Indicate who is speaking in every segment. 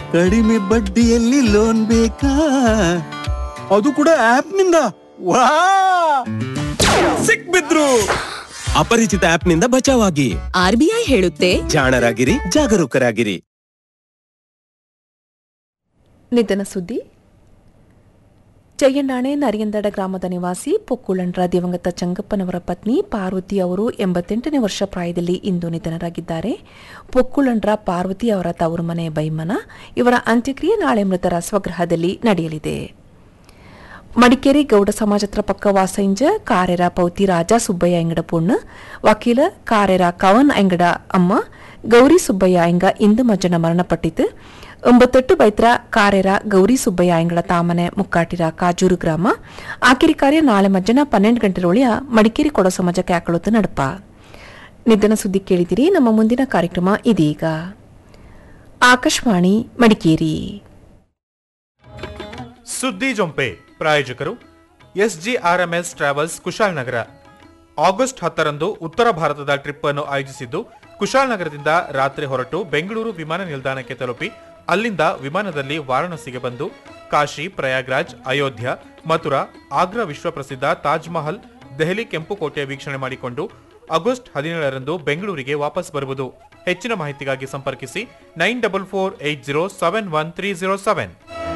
Speaker 1: ಕಡಿಮೆ ಬಡ್ಡಿಯಲ್ಲಿ ಲೋನ್ ಬೇಕಾ ಅದು ಕೂಡ ಆಪ್ ನಿಂದ ವಾ ಸಿಕ್ಬಿದ್ರು
Speaker 2: ಅಪರಿಚಿತ ಆಪ್ನಿಂದ ಬಚಾವಾಗಿ
Speaker 3: ಆರ್ಬಿಐ ಹೇಳುತ್ತೆ
Speaker 2: ಜಾಣರಾಗಿರಿ ಜಾಗರೂಕರಾಗಿರಿ
Speaker 4: ನಿಧನ ಸುದ್ದಿ ಜಯ್ಯಣ್ಣಾಣೆ ನರಿಯಂದಡ ಗ್ರಾಮದ ನಿವಾಸಿ ಪೊಕ್ಕುಳಂಡ್ರ ದಿವಂಗತ ಚಂಗಪ್ಪನವರ ಪತ್ನಿ ಪಾರ್ವತಿ ಅವರು ಎಂಬತ್ತೆಂಟನೇ ವರ್ಷ ಪ್ರಾಯದಲ್ಲಿ ಇಂದು ನಿಧನರಾಗಿದ್ದಾರೆ ಪೊಕ್ಕುಳಂಡ್ರ ಪಾರ್ವತಿ ಅವರ ತವರು ಮನೆ ಬೈಮನ ಇವರ ಅಂತ್ಯಕ್ರಿಯೆ ನಾಳೆ ಮೃತರ ಸ್ವಗೃಹದಲ್ಲಿ ನಡೆಯಲಿದೆ ಮಡಿಕೇರಿ ಗೌಡ ಸಮಾಜತ್ರ ಪಕ್ಕ ವಾಸೈಂಜ ಕಾರೆರ ಪೌತಿ ರಾಜ ಸುಬ್ಬಯ್ಯ ಎಂಗಡ ಪುಣ್ಣ ವಕೀಲ ಕಾರೆರ ಕವನ್ ಎಂಗಡ ಅಮ್ಮ ಗೌರಿ ಸುಬ್ಬಯ್ಯ ಎಂಗ ಇಂದು ಮಜ್ಜನ ಮರಣಪಟ್ಟಿತು ಒಂಬತ್ತೆಟ್ಟು ಬೈತ್ರ ಕಾರೆರ ಗೌರಿ ಸುಬ್ಬಯ್ಯ ಎಂಗಳ ತಾಮನೆ ಮುಕ್ಕಾಟಿರ ಕಾಜೂರು ಗ್ರಾಮ ಆಕಿರಿ ಕಾರ್ಯ ನಾಳೆ ಮಜ್ಜನ ಪನ್ನೆಂಡು ಗಂಟೆ ಒಳಿಯ ಮಡಿಕೇರಿ ಕೊಡೋ ಸಮಾಜಕ್ಕೆ ಆಕಳುತ್ತ ನಡಪ ನಿಧನ ಸುದ್ದಿ ಕೇಳಿದಿರಿ ನಮ್ಮ ಮುಂದಿನ ಕಾರ್ಯಕ್ರಮ ಇದೀಗ ಆಕಾಶವಾಣಿ ಮಡಿಕೇರಿ
Speaker 5: ಸುದ್ದಿ ಜೊಂಪೆ ಪ್ರಾಯೋಜಕರು ಎಸ್ಜಿಆರ್ಎಂಎಸ್ ಟ್ರಾವೆಲ್ಸ್ ಕುಶಾಲನಗರ ಆಗಸ್ಟ್ ಹತ್ತರಂದು ಉತ್ತರ ಭಾರತದ ಟ್ರಿಪ್ ಅನ್ನು ಆಯೋಜಿಸಿದ್ದು ಕುಶಾಲನಗರದಿಂದ ರಾತ್ರಿ ಹೊರಟು ಬೆಂಗಳೂರು ವಿಮಾನ ನಿಲ್ದಾಣಕ್ಕೆ ತಲುಪಿ ಅಲ್ಲಿಂದ ವಿಮಾನದಲ್ಲಿ ವಾರಾಣಸಿಗೆ ಬಂದು ಕಾಶಿ ಪ್ರಯಾಗ್ರಾಜ್ ಅಯೋಧ್ಯ ಮಥುರಾ ಆಗ್ರಾ ವಿಶ್ವಪ್ರಸಿದ್ಧ ತಾಜ್ ಮಹಲ್ ದೆಹಲಿ ಕೆಂಪುಕೋಟೆ ವೀಕ್ಷಣೆ ಮಾಡಿಕೊಂಡು ಆಗಸ್ಟ್ ಹದಿನೇಳರಂದು ಬೆಂಗಳೂರಿಗೆ ವಾಪಸ್ ಬರುವುದು ಹೆಚ್ಚಿನ ಮಾಹಿತಿಗಾಗಿ ಸಂಪರ್ಕಿಸಿ nine double four eight zero seven one three zero seven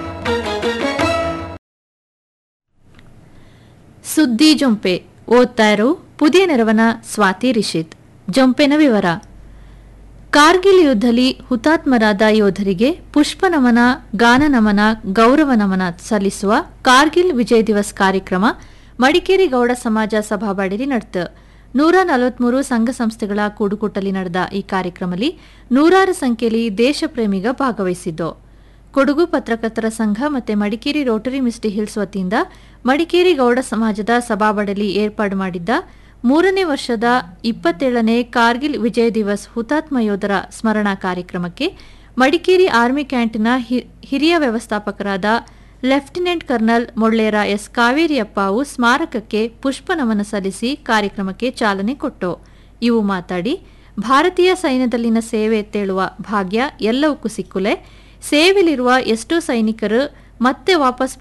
Speaker 6: ಸುದ್ದಿ ಜೊಂಪೆ ಓದ್ತಾ ಇರೋ ಪುದಿಯ ನೆರವನ ಸ್ವಾತಿ ರಿಷಿತ್ ಜೊಂಪೆನ ವಿವರ ಕಾರ್ಗಿಲ್ ಯುದ್ಧದಲ್ಲಿ ಹುತಾತ್ಮರಾದ ಯೋಧರಿಗೆ ಪುಷ್ಪ ನಮನ ಗಾನ ನಮನ ಗೌರವ ನಮನ ಸಲ್ಲಿಸುವ ಕಾರ್ಗಿಲ್ ವಿಜಯ್ ದಿವಸ್ ಕಾರ್ಯಕ್ರಮ ಮಡಿಕೇರಿ ಗೌಡ ಸಮಾಜ ಸಭಾಬಾಡಿಲಿ ನಡೆತು ನೂರ ನಲವತ್ಮೂರು ಸಂಘ ಸಂಸ್ಥೆಗಳ ಕೂಡುಕೂಟಲಿ ನಡೆದ ಈ ಕಾರ್ಯಕ್ರಮದಲ್ಲಿ ನೂರಾರು ಸಂಖ್ಯೆಯಲ್ಲಿ ದೇಶಪ್ರೇಮಿಗ ಭಾಗವಹಿಸಿದ್ದು ಕೊಡಗು ಪತ್ರಕರ್ತರ ಸಂಘ ಮತ್ತು ಮಡಿಕೇರಿ ರೋಟರಿ ಮಿಸ್ಟಿ ಹಿಲ್ಸ್ ವತಿಯಿಂದ ಮಡಿಕೇರಿ ಗೌಡ ಸಮಾಜದ ಸಭಾಬಡಲಿ ಏರ್ಪಾಡು ಮಾಡಿದ್ದ ಮೂರನೇ ವರ್ಷದ ಇಪ್ಪತ್ತೇಳನೇ ಕಾರ್ಗಿಲ್ ವಿಜಯ್ ದಿವಸ್ ಹುತಾತ್ಮ ಯೋಧರ ಸ್ಮರಣಾ ಕಾರ್ಯಕ್ರಮಕ್ಕೆ ಮಡಿಕೇರಿ ಆರ್ಮಿ ಕ್ಯಾಂಟಿನ ಹಿ- ಹಿರಿಯ ವ್ಯವಸ್ಥಾಪಕರಾದ ಲೆಫ್ಟಿನೆಂಟ್ ಕರ್ನಲ್ ಮೊಳ್ಳೆರ ಎಸ್ ಕಾವೇರಿಯಪ್ಪವು ಸ್ಮಾರಕಕ್ಕೆ ಪುಷ್ಪ ನಮನ ಸಲ್ಲಿಸಿ ಕಾರ್ಯಕ್ರಮಕ್ಕೆ ಚಾಲನೆ ಕೊಟ್ಟು ಇವು ಮಾತಾಡಿ ಭಾರತೀಯ ಸೈನ್ಯದಲ್ಲಿನ ಸೇವೆ ಎತ್ತೇಳುವ ಭಾಗ್ಯ ಎಲ್ಲವಕ್ಕೂ ಸಿಕ್ಕುಲೆ ಸೇವೆಲಿರುವ ಎಷ್ಟೋ ಸೈನಿಕರು ಮತ್ತೆ ವಾಪಸ್